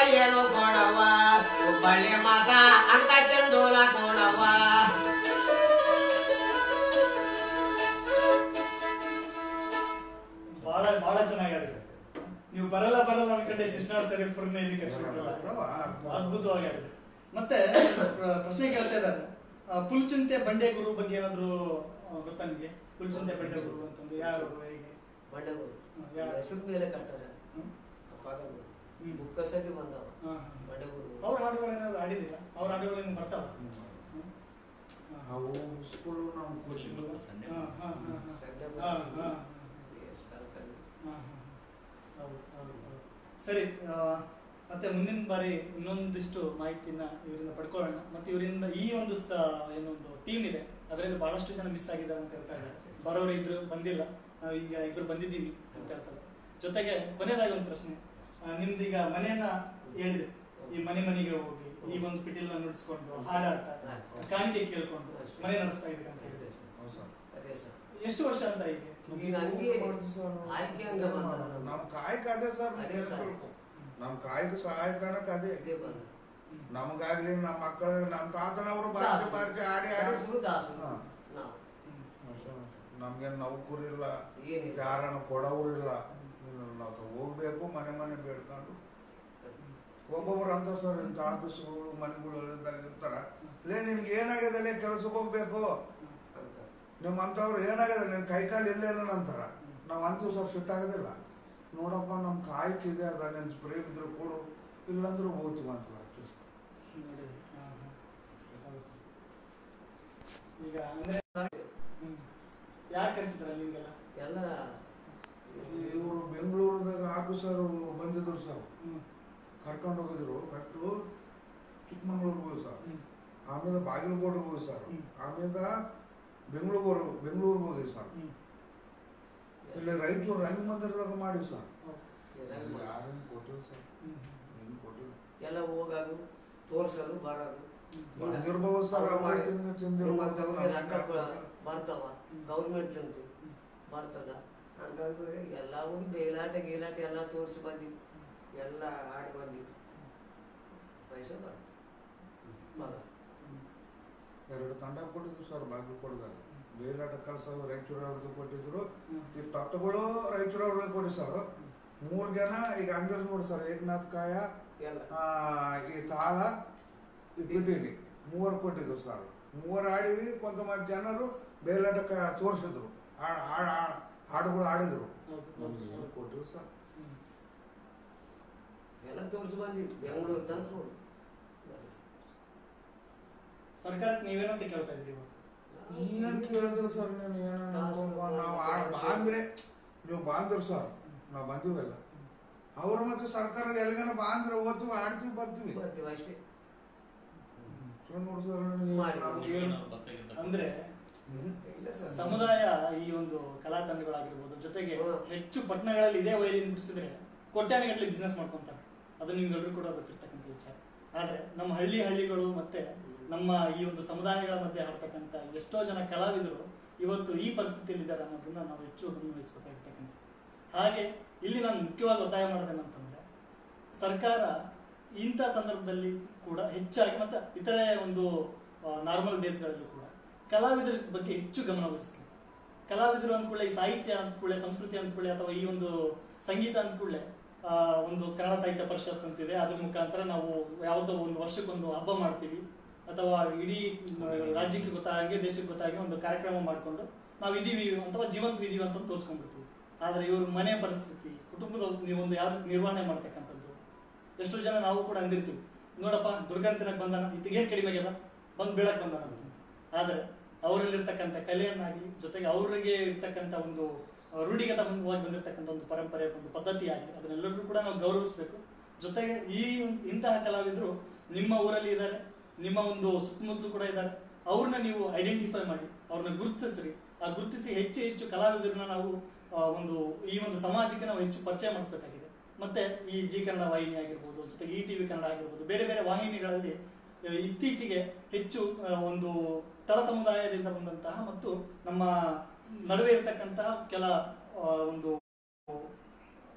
ಏನು ಕೊಡವ ಹುಬ್ಬಳ್ಳಿ ಮಾತ ಅಂತ ಚಂದೂಲ ಕೊಡವ ಬಹಳ ಬಹಳ ಚೆನ್ನಾಗಿ ಆಡಿದೆ ನೀವು ಬರಲ್ಲ ಬರಲ್ಲ ಅನ್ಕೊಂಡೆ ಶಿಶ್ನಾಳ್ ಸರಿ ಫುರ್ನೆ ಇಲ್ಲಿ ಕರ್ಸ್ಬಿಟ್ರಲ್ಲ. ಅದ್ಭುತವಾಗಿ ಆಡಿದೆ ಮತ್ತೆ ಪ್ರ- ಪ್ರಶ್ನೆ ಕೇಳ್ತಾ ಇದ್ದಾರೆ ಆ, ಪುಲ್ಚುಂತೆ ಬಂಡೆ ಗುರು ಬಗ್ಗೆ ಏನಾದ್ರು ಆ, ಗೊತ್ತಾ ನಿಮಗೆ ಪುಲ್ಚುಂತೆ ಬಂಡೆ ಗುರು ಅಂತಂದು ಯಾರು ಹೇಗೆ ಬಂಡೆಗಳು ಹ್ಮ್, ಯಾರು? ಹೆಸರು ಮೇಲೆ ಕಟ್ಟಾರೆ ಹ್ಮ್? ಪಾಠಗಳು ಹ್ಮ್. ಬುಕ್ಕ ಸತಿ ಬಂದವ ಹಾ, ಹಾ. ಬಂಡೆಗಳು ಅವ್ರ ಹಾಡುಗಳೇನಾದ್ರು ಆಡಿದ್ದೀರಾ ಅವ್ರ ಹಾಡುಗಳು ನಿಮ್ಗೆ ಬರ್ತಾವ ಹ್ಮ್? ಹಾ. ಅವು ಸ್ಕೂಲು ನಾವು ಹಾ, ಹಾ, ಹಾ, ಹಾ. ಸಂಡೆ ಹಾ, ಹಾ, ಎಸ್ ಕಲ್ಕಂಡು ಹಾ, ಹಾ. ಹೌದು, ಹೌದು, ಹೌದು. ಸರಿ ಆ, ಮತ್ತೆ ಮುಂದಿನ ಬಾರಿ ಇನ್ನೊಂದಿಷ್ಟು ಮಾಹಿತಿನ ಇವರಿಂದ ಪಡ್ಕೊಳ್ಳೋಣ ಮತ್ತೆ ಇವರಿಂದ ಈ ಒಂದು ಸ- ಏನೊಂದು ಟೀಮ್ ಇದೆ ಅದರಲ್ಲಿ ಬಹಳಷ್ಟು ಜನ ಮಿಸ್ ಆಗಿದ್ದಾರೆ ಅಂತ ಹೇಳ್ತಾ ಇದ್ದಾರೆ ಬರೋರು ಇದ್ರು ಬಂದಿಲ್ಲ ನಾವು ಈಗ ಇಬ್ರು ಬಂದಿದ್ದೀವಿ ಅಂತ ಹೇಳ್ತಾರೆ ಜೊತೆಗೆ ಕೊನೆಯದಾಗಿ ಒಂದು ಪ್ರಶ್ನೆ ಆ, ನಿಮ್ದೀಗ ಮನೆಯನ್ನ ಹೇಳಿದೆ ಈ ಮನೆ ಮನೆಗೆ ಹೋಗಿ ಈ ಒಂದು ಪಿಟೀಲ್ನ ನುಡಿಸ್ಕೊಂಡು ಹಾಡಾಡ್ತಾ ಕಾಣಿಕೆ ಕೇಳ್ಕೊಂಡು ಮನೆ ನಡೆಸ್ತಾ ಇದ್ದೀರಿ ಅಂತ ಹೇಳಿದೆ ಹೌದು ಸರ್ ಅದೇ ಸರ್ ಎಷ್ಟು ವರ್ಷ ಅಂತ ಹೀಗೆ ಈಗ ಹಂಗೆ ಆಯ್ಕೆ ಹಂಗೆ ಬಂದ ನಮ್ ಕಾಯಕ ಅದೇ ಸರ್ ಅದೇ ಸರ್. ನಮ್ ಕಾಯಕ ಸಹಾಯಕನಕ್ ಅದೇ ಇದೇ ಬಂದ ನಮಗಾಗ್ಲಿ ನಮ್ಮ ಮಕ್ಕಳಿಗೆ ನಮ್ಮ ತಾತನವರು ಬಾರ್ಕೆ ಬಾರ್ಕೆ ಆಡಿ ಆಡಿ ದಾಸರು ದಾಸರು ಹಾ. ನಾವು ನಮ್ಗೆ ನೌಕರು ಇಲ್ಲ ಏನಿಲ್ಲ. ಯಾರನ್ನ ಕೊಡೋರು ಇಲ್ಲ ನಾವು ಹೋಗ್ಬೇಕು ಮನೆ ಮನೆ ಬೇಡ್ಕೊಂಡು ಒಬ್ಬೊಬ್ರು ಅಂತ ಸರ್ ಇಂಥ ಆಫೀಸ್ಗಳು ಮನೆಗಳು ಇದ್ದಾಗ ಇರ್ತಾರ ಲೇ ನಿನ್ಗೆ ಏನಾಗಿದೆ ಕೆಲ್ಸಕ್ಕೆ ಹೋಗ್ಬೇಕು ಅಂತ ನಿಮ್ಮಂಥವ್ರು ಏನಾಗಿದೆ ನಿನ್ ಕೈ ಕಾಲು ಇಲ್ಲೇನ ಅಂತಾರ ನಾವು ಅಂತೀವಿ ಸರ್ ಫಿಟ್ ಆಗೋದಿಲ್ಲ ನೋಡಪ್ಪ ನಮ್ಮ ಕಾಯ್ಕೆ ಇದೆ ಅದ ನಿನ್ ಪ್ರೇಮ್ ಇದ್ರೆ ಕೊಡು ಇಲ್ಲಂದ್ರೂ ಹೋಗ್ತೀವಿ ಅಂತೀವಿ ಅಷ್ಟೇ ಸರ್. ನೋಡಿ. ಹಾ, ಹಾ. ಹೌದು. ಈಗ ಅಂದ್ರೆ ಹ್ಮ್. ಯಾರು ಕರೆಸಿದ್ರ ನಿಮ್ಗೆಲ್ಲ ಎಲ್ಲ ಇವರು ಬೆಂಗಳೂರದಾಗ ಆಫೀಸರು ಬಂದಿದ್ರು ಸರ್ ಹ್ಮ್. ಕರ್ಕೊಂಡು ಹೋಗಿದ್ರು ಫಸ್ಟು ಚಿಕ್ಕಮಂಗ್ಳೂರ್ಗೆ ಹೋಗಿ ಸರ್ ಹ್ಮ್. ಆಮೇಲೆ ಬಾಗಲಕೋಟೆಗೆ ಹೋಗಿ ಸರ್ ಹ್ಮ್. ಆಮೇಲೆ ಬೆಂಗಳೂರು ಬೆಂಗಳೂರಿಗೆ ಹೋಗಿ ಸರ್ ಹ್ಮ್. ಇಲ್ಲಿ ರಾಯಚೂರು ರಂಗ ಮಂದಿರದಾಗ ಮಾಡಿವಿ ಸರ್ ಎಲ್ಲ ಯಾರೇನು ಕೊಟ್ಟಿಲ್ಲ ಸರ್ ಹ್ಮ್. ಏನು ಕೊಟ್ಟಿಲ್ಲ ಎಲ್ಲ ಹೋಗೋದು ತೋರ್ಸೋದು ಬರೋದು ಬಂದಿರ್ಬೋದು ಸರ್ ಅವರೇ ತಿಂದು ತಿಂದಿರ್ಬೋದು ನಿಮ್ಮಂಥವ್ರಿಗೆ ರೊಕ್ಕ ಕೊ- ಬರ್ತಾವ ಹ್ಮ್. ಗೌರ್ಮೆಂಟ್ ಅಂತೂ ಹ್ಮ್. ಬರ್ತದ ಅಂತಂದ್ರೆ ಎಲ್ಲ ಹೋಗಿ ಬೇಲಾಟ ಗೀಲಾಟ ಎಲ್ಲ ತೋರಿಸಿ ಬಂದಿ ಎಲ್ಲ ಆಡಿ ಬಂದಿ ಪೈಸೆ ಬರ್ತದೆ ಮಗ ಎರಡು ತಂಡ ಕೊಟ್ಟಿದ್ರು ಸರ್ ಬಾಗಲಕೋಟದಾಗ ಬೇಲಾಟ ಕಳ್ಸೋದು ರಾಯಚೂರು ಅವ್ರಿಗೆ ಕೊಟ್ಟಿದ್ರು ಹ್ಮ್. ಈ ತಟ್ಟಗಳು ರಾಯಚೂರು ಅವ್ರಿಗೆ ಕೊಡಿ ಸರ್ ಮೂರು ಜನ ಈಗ ಅಂದಿರ್ ನೋಡಿ ಸರ್ ಏಕನಾಥ್ ಕಾಯ ಎಲ್ಲ ಆ, ಈ ತಾಳ ಈ ಪಿಟೀಲಿ ಮೂವರು ಕೊಟ್ಟಿದ್ರು ಸರ್ ಮೂವರು ಆಡಿವಿ ಕೊಂತಮಂದಿ ಜನರು ಬೇಲಾಟಕ್ಕೆ ತೋರಿಸಿದ್ರು ಹಾಡುಗಳು ಆಡಿದ್ರು ಹೌದು, ಹೌದು, ನಮ್ಗೆ ಏನು ಹೌದು. ಕೊಟ್ಟಿದ್ರು ಸರ್ ಹ್ಮ್. ಎಲ್ಲ ತೋರಿಸಿ ಬಂದಿ ಬೆಂಗಳೂರು ತನಕ ಹೋಗಿ ಸರ್ಕಾರಕ್ಕೆ ನೀವೇನಂತ ಕೇಳ್ತಾ ಇದ್ರಿ ಇವಾಗ ಏನ್ ಕೇಳಿದ್ರು ಸರ್ ನಾನು ಏನೋ ನಾವು ಆಡ ಬಾ ಅಂದ್ರೆ ನೀವು ಬಾಂದ್ರು ಸರ್ ನಾವು ಬಂದಿವಲ್ಲ ಅವ್ರ ಮತ್ತು ಸರ್ಕಾರ ಎಲ್ಲಿಗಾನ ಬಾ ಅಂದ್ರೆ ಓದ್ತೀವಿ ಆಡ್ತೀವಿ ಬರ್ತೀವಿ ಬರ್ತೀವಿ ಅಷ್ಟೇ ಚಲೋ ನೋಡಿ ಸರ್ ನನಗೆ ಮಾಡಿ. ನಮ್ಗೆ ಅಂದ್ರೆ ಹ್ಮ್. ಇಲ್ಲ ಸರ್ ಸಮುದಾಯ ಈ ಒಂದು ಕಲಾ ತಂಡಗಳಾಗಿರ್ಬೋದು ಜೊತೆಗೆ ಹ್ಮ್. ಹೆಚ್ಚು ಪಟ್ಟಣಗಳಲ್ಲಿ ಇದೇ ವೈಲಿನ್ ಬಿಡಿಸಿದ್ರೆ ಕೋಟ್ಯಾನುಗಟ್ಟಲೆ ಬಿಸ್ನೆಸ್ ಮಾಡ್ಕೊಂತಾರೆ ಅದು ನಿಮ್ಗೆಲ್ಲರೂ ಕೂಡ ಗೊತ್ತಿರ್ತಕ್ಕಂಥ ವಿಚಾರ ಆದ್ರೆ ನಮ್ಮ ಹಳ್ಳಿ ಹಳ್ಳಿಗಳು ಮತ್ತೆ ನಮ್ಮ ಈ ಒಂದು ಸಮುದಾಯಗಳ ಮಧ್ಯೆ ಹಾಡ್ತಕ್ಕಂಥ ಎಷ್ಟೋ ಜನ ಕಲಾವಿದರು ಇವತ್ತು ಈ ಪರಿಸ್ಥಿತಿಯಲ್ಲಿ ಇದ್ದಾರೆ ಅನ್ನೋದನ್ನ ನಾವು ಹೆಚ್ಚು ಗಮನಿಸಬೇಕಾಗಿರ್ತಕ್ಕಂಥ ಹಾಗೆ ಇಲ್ಲಿ ನಾನು ಮುಖ್ಯವಾಗಿ ಒತ್ತಾಯ ಮಾಡೋದೇನಂತಂದ್ರೆ ಸರ್ಕಾರ ಇಂಥ ಸಂದರ್ಭದಲ್ಲಿ ಕೂಡ ಹೆಚ್ಚಾಗಿ ಮತ್ತೆ ಇತರೆ ಒಂದು ನಾರ್ಮಲ್ ಡೇಸ್ಗಳಲ್ಲೂ ಕೂಡ ಕಲಾವಿದರ ಬಗ್ಗೆ ಹೆಚ್ಚು ಗಮನ ಹರಿಸಲಿ ಕಲಾವಿದರು ಅಂದ್ಕೂಡಲೇ ಈ ಸಾಹಿತ್ಯ ಅಂದ್ಕೂಡಲೇ ಸಂಸ್ಕೃತಿ ಅಂದ್ಕೂಡಲೇ ಅಥವಾ ಈ ಒಂದು ಸಂಗೀತ ಅಂದ್ಕೂಡಲೇ ಆ, ಒಂದು ಕನ್ನಡ ಸಾಹಿತ್ಯ ಪರಿಷತ್ ಅಂತಿದೆ ಅದ್ರ ಮುಖಾಂತರ ನಾವು ಯಾವುದೋ ಒಂದು ವರ್ಷಕ್ಕೊಂದು ಹಬ್ಬ ಮಾಡ್ತೀವಿ ಅಥವಾ ಇಡೀ ಮ, ರಾಜ್ಯಕ್ಕೆ ಗೊತ್ತಾಗಿ ದೇಶಕ್ಕೆ ಗೊತ್ತಾಗಿ ಒಂದು ಕಾರ್ಯಕ್ರಮ ಮಾಡಿಕೊಂಡು ನಾವು ಇದೀವಿ ಅಥವಾ ಜೀವಂತವಿದೀವಿ ಅಂತ ತೋರಿಸ್ಕೊಂಡ್ಬಿಡ್ತೀವಿ ಆದ್ರೆ ಇವ್ರ ಮನೆ ಪರಿಸ್ಥಿತಿ ಕುಟುಂಬದ ಒಂದು ಯಾವ ನಿರ್ವಹಣೆ ಮಾಡ್ತಕ್ಕಂಥದ್ದು ಎಷ್ಟೋ ಜನ ನಾವು ಕೂಡ ಅಂದಿರ್ತೀವಿ ನೋಡಪ್ಪ ದುರ್ಗಂತನಕ್ಕೆ ಬಂದಾನ ಇತ್ತಿಗೇನ್ ಕಡಿಮೆ ಆಗ್ಯದ ಬಂದು ಬೀಳಕ್ ಬಂದಾನ ಅಂತ ಆದ್ರೆ ಅವರಲ್ಲಿರ್ತಕ್ಕಂಥ ಕಲೆಯನ್ನಾಗಿ ಜೊತೆಗೆ ಅವರಿಗೆ ಇರ್ತಕ್ಕಂಥ ಒಂದು ಆ, ರೂಢಿಗತವಾಗಿ ಬಂದಿರತಕ್ಕಂಥ ಒಂದು ಪರಂಪರೆ ಒಂದು ಪದ್ಧತಿ ಆಗಲಿ ಅದನ್ನೆಲ್ಲರೂ ಕೂಡ ನಾವು ಗೌರವಿಸಬೇಕು ಜೊತೆಗೆ ಈ ಇಂತಹ ಕಲಾವಿದರು ನಿಮ್ಮ ಊರಲ್ಲಿ ಇದ್ದಾರೆ ನಿಮ್ಮ ಒಂದು ಸುತ್ತಮುತ್ತಲು ಕೂಡ ಇದ್ದಾರೆ ಅವ್ರನ್ನ ನೀವು ಐಡೆಂಟಿಫೈ ಮಾಡಿ ಅವ್ರನ್ನ ಗುರುತಿಸ್ರಿ ಆ ಗುರುತಿಸಿ ಹೆಚ್ಚು ಹೆಚ್ಚು ಕಲಾವಿದರನ್ನ ನಾವು ಆ, ಒಂದು ಈ ಒಂದು ಸಮಾಜಕ್ಕೆ ನಾವು ಹೆಚ್ಚು ಪರಿಚಯ ಮಾಡಿಸ್ಬೇಕಾಗಿದೆ ಮತ್ತೆ ಈ ಜಿ ಕನ್ನಡ ವಾಹಿನಿ ಆಗಿರ್ಬೋದು ಜೊತೆಗೆ ಇ ಟಿವಿ ಕನ್ನಡ ಆಗಿರ್ಬೋದು ಬೇರೆ ಬೇರೆ ವಾಹಿನಿಗಳಲ್ಲಿ ಆ, ಇತ್ತೀಚೆಗೆ ಹೆಚ್ಚು ಆ, ಒಂದು ತಳ ಸಮುದಾಯದಿಂದ ಬಂದಂತಹ ಮತ್ತು ನಮ್ಮ ನಡುವೆ ಇರತಕ್ಕಂತಹ ಕೆಲ ಆ, ಒಂದು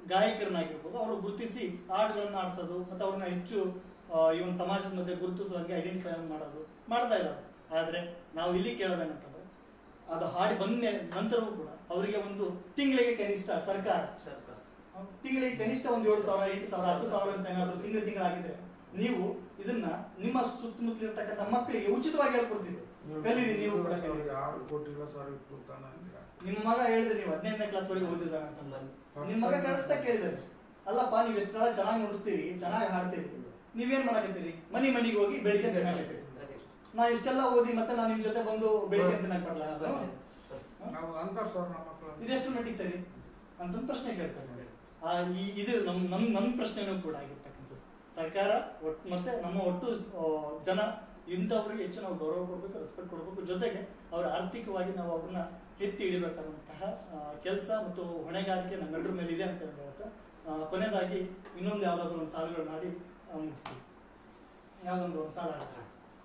ಗಾಯಕರನ್ನಾಗಿರ್ಬೋದು ಅವರು ಗುರುತಿಸಿ ಹಾಡುಗಳನ್ನ ಆಡಿಸೋದು ಮತ್ತು ಅವ್ರನ್ನ ಹೆಚ್ಚು ಆ, ಈ ಒಂದು ಸಮಾಜದ ಮಧ್ಯೆ ಗುರುತಿಸುವಂಗೆ ಐಡೆಂಟಿಫೈ ಮಾಡೋದು ಮಾಡ್ತಾ ಇದ್ದಾರೆ ಆದರೆ ನಾವು ಇಲ್ಲಿ ಕೇಳೋದೇನಂತಂದ್ರೆ ಅದು ಹಾಡಿ ಬಂದ ನಂತರವೂ ಕೂಡ ಅವರಿಗೆ ಒಂದು ತಿಂಗಳಿಗೆ ಕನಿಷ್ಠ ಸರ್ಕಾರ ಸರ್ಕಾರ ತಿಂಗಳಿಗೆ ಕನಿಷ್ಠ ಒಂದು ಏಳು ಸಾವಿರ ಎಂಟು ಸಾವಿರ ಹತ್ತು ಸಾವಿರ ಅಂತ ಏನಾದ್ರು ತಿಂಗಳು ತಿಂಗಳಾಗಿದ್ರೆ ನೀವು ಇದನ್ನ ನಿಮ್ಮ ಸುತ್ತಮುತ್ತಲಿರ್ತಕ್ಕಂಥ ಮಕ್ಕಳಿಗೆ ಉಚಿತವಾಗಿ ಹೇಳ್ಕೊಡ್ತೀರಿ ಕಲೀರಿ ನೀವು ಕೂಡ ಕಲೀರಿ ಯಾರು ಕೊಟ್ಟಿಲ್ಲ ಸರ್ ಇಟ್ಟು ತಾನ ಅಂತೀರ ನಿಮ್ಮ ಮಗ ಹೇಳಿದ್ರೆ ನೀವು ಹದಿನೈದನೇ ಕ್ಲಾಸ್ ವರೆಗೆ ಓದಿದ್ದಾನೆ ಅಂತ ನಿಮ್ಮ ಮಗ ಕರೆಕ್ಟ್ ಕೇಳಿದಾರೆ ಅಲ್ಲಪ್ಪ ನೀವು ಎಷ್ಟೆಲ್ಲ ಚೆನ್ನಾಗಿ ನುಡಿಸ್ತೀರಿ ಚೆನ್ನಾಗಿ ಹಾಡ್ತೀರಿ ನೀವೇನ್ ಮಾಡಕತ್ತೀರಿ ಮನಿ ಮನಿಗೆ ಹೋಗಿ ಬೆಳಿಗ್ಗೆ ತಿನ್ನಕತ್ತೀರಿ ಅದೆಷ್ಟು? ನಾ ಇಷ್ಟೆಲ್ಲ ಓದಿ ಮತ್ತೆ ನಾನು ನಿಮ್ ಜೊತೆ ಬಂದು ಬೆಳಿಗ್ಗೆ ತಿನ್ನಕ್ ಬರಲ್ಲ ಬರ್ತದೆ. ನಾವು ಅಂತಾರ ಸರ್ ನಮ್ಮ ಮಕ್ಕಳು ಇದೆಷ್ಟು ಮಟ್ಟಿಗೆ ಸರಿ ಅಂತ ಪ್ರಶ್ನೆ ಕೇಳ್ತಾರೆ ನೋಡಿ. ಆ ಈ ಇದು ನಮ್ ನಮ್ ನಮ್ ಪ್ರಶ್ನೆನೂ ಕೂಡ ಆಗಿರ್ತಕ್ಕಂಥದ್ದು ಸರ್ಕಾರ ಒಟ್ಟು ಮತ್ತೆ ನಮ್ಮ ಒಟ್ಟು ಆ, ಜನ ಇಂಥವ್ರಿಗೆ ಹೆಚ್ಚು ನಾವು ಗೌರವ ಕೊಡ್ಬೇಕು ರೆಸ್ಪೆಕ್ಟ್ ಕೊಡ್ಬೇಕು ಜೊತೆಗೆ ಅವರ ಆರ್ಥಿಕವಾಗಿ ನಾವು ಅವ್ರನ್ನ ಎತ್ತಿ ಹಿಡಿಬೇಕಾದಂತಹ ಕೆಲಸ ಮತ್ತು ಹೊಣೆಗಾರಿಕೆ ನಮ್ಮೆಲ್ಲರ ಮೇಲೆ ಇದೆ ಅಂತ ಹೇಳುತ್ತೆ ಆ, ಕೊನೆಯದಾಗಿ ಇನ್ನೊಂದು ಯಾವ್ದಾದ್ರು ಒಂದು ಸಾಲುಗಳು ಮಾಡಿ ಆ, ಮುಗಿಸ್ತೀವಿ ಯಾವ್ದೊಂದು ಒಂದು ಸಾಲ ಹಾಡ್ತಾರೆ.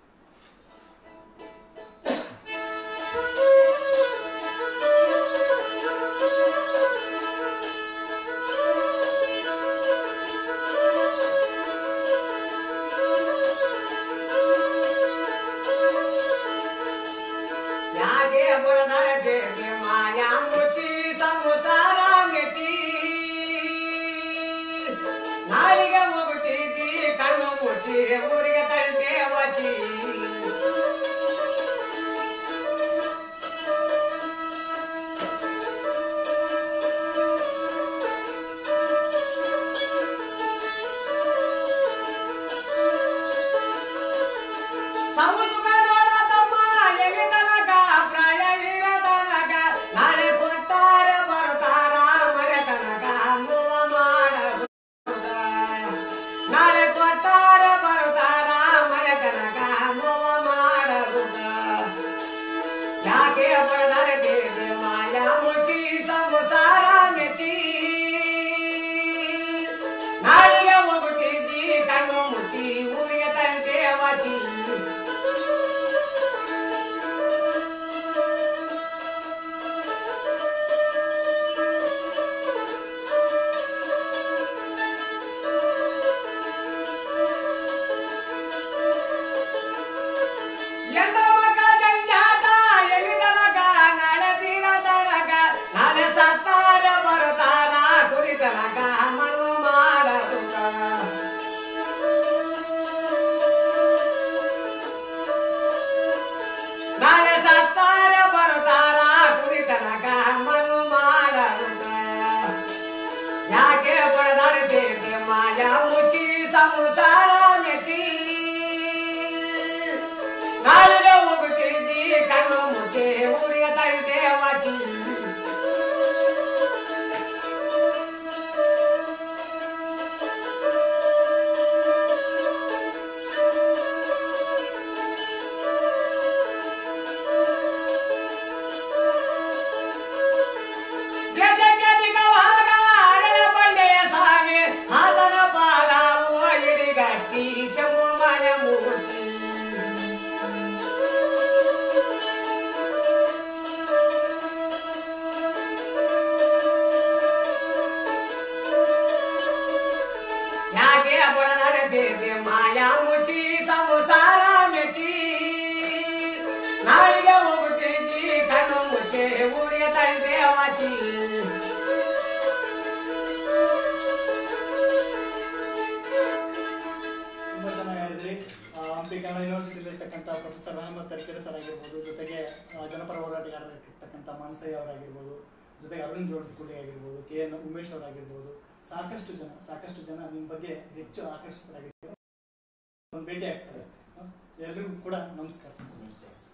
ಯಾಕೆ ಬರದರೆ ದೇವಿ ಮಾಯಾ ಮುಚ್ಚಿ ಸಂಸಾರ ಮೆಚ್ಚಿ ನಾಲಿಗೆ ಮುಗುತ್ತಿದ್ದಿ ಕಣ್ಣು ಮುಚ್ಚಿ ಊರಿಗೆ ತಂಟೆ ವಚಿ ಸಮುದ್ರ ನೋಡದಮ್ಮ ಎಲ್ಲಿ ತನಕ ಪ್ರಾಯ ಇರದನಕ ನಾಳೆ ಕೊಟ್ಟಾರ ಬರ್ತಾರ ಮರೆ ತನಕ ಮೂವ ಮಾಡದು ನಾಳೆ ಕೊಟ್ಟಾರ ಬರ್ತಾರ ಮರೆ ತನಕ ಮೂವ ಮಾಡದು ಯಾಕೆ ಬಡದರೆ ದೇವಿ ಮಾಯ ಮುಚ್ಚಿ ಸಂಸಾರ ಮೆಚ್ಚಿ ನಾಳಿಗೆ ಹೋಗುತ್ತಿದ್ದಿ ಕಣ್ಣು ಮುಚ್ಚಿ ಊರಿಗೆ ತಂದೆ ವಚಿ ಎಂದ ಮಕ್ಕಳ ಜಂಜಾಟ ಎಲ್ಲಿ ತನಕ ನಾಳೆ ಬೀಳ ತನಕ ನಾಳೆ ಸತ್ತಾರ ಬರ್ತಾರ ಕುರಿ ತನಕ ಮಣ್ಣು ಮಾಡದುಕ ನಾಳೆ ಸತ್ತಾರ ಬರ್ತಾರ ಕುರಿ ತನಕ ಮಣ್ಣು ಮಾಡದುಕ ಯಾಕೆ ಪಡೆದಾಡ್ತೇವೆ ಮಾಯ ಮುಚ್ಚಿ ಸಂಸಾರ ಮೆಚ್ಚಿ ನಾಳಿಗೆ ಹೋಗುತ್ತಿದ್ದಿ ಕಣ್ಣು ಮುಚ್ಚಿ ಊರಿಗೆ ತಂಟೆ ವಚಿ ಗೆಜಕ್ಕೆ ದಿಗವಾಗ ಅರಳ ಬಂಡೆಯ ಸಾಗಿ ಆತನ ಪಾದಾವು ಇಡಿಗಟ್ಟಿ ಶಂಭು ಮನೆ ಮೂರ್ತಿ ಯಾಕೆ ಬಡ ನಡೆದೇವೆ ಮಾಯಾ ಮುಚ್ಚಿ ಸಂಸಾರ ಮೆಚ್ಚಿ ನಾಳಿಗೆ ಹೋಗುತ್ತಿದ್ದಿ ಕಣ್ಣು ಮುಚ್ಚಿ ಊರಿಗೆ ತಂದೆ ವಾಚಿ ತುಂಬಾ ಚೆನ್ನಾಗಿ ಹೇಳಿದ್ರಿ ಆ, ಹಂಪಿ ಕನ್ನಡ ಯೂನಿವರ್ಸಿಟಿಲಿರ್ತಕ್ಕಂಥ ಪ್ರೊಫೆಸರ್ ಅಹಮದ್ ತರೀಕೆರೆ ಸರ್ ಆಗಿರ್ಬೋದು ಜೊತೆಗೆ ಆ, ಜನಪರ ಹೋರಾಟಗಾರರಾಗಿರ್ತಕ್ಕಂಥ ಮಾನಸಯ್ಯ ಅವರಾಗಿರ್ಬೋದು ಜೊತೆಗೆ ಅರುಣ್ ಜೋಳಕುಳಿ ಆಗಿರ್ಬೋದು ಕೆ ಎನ್ ಉಮೇಶ್ ಅವರಾಗಿರ್ಬೋದು ಸಾಕಷ್ಟು ಜನ ಸಾಕಷ್ಟು ಜನ ನಿಮ್ಮ ಬಗ್ಗೆ ಹೆಚ್ಚು ಆಕರ್ಷಿತರಾಗಿದ್ದಾರೆ ಒಂದು ಭೇಟಿ ಆಗ್ತಾರೆ ಎಲ್ರಿಗೂ ಕೂಡ ನಮಸ್ಕಾರ ನಮಸ್ಕಾರ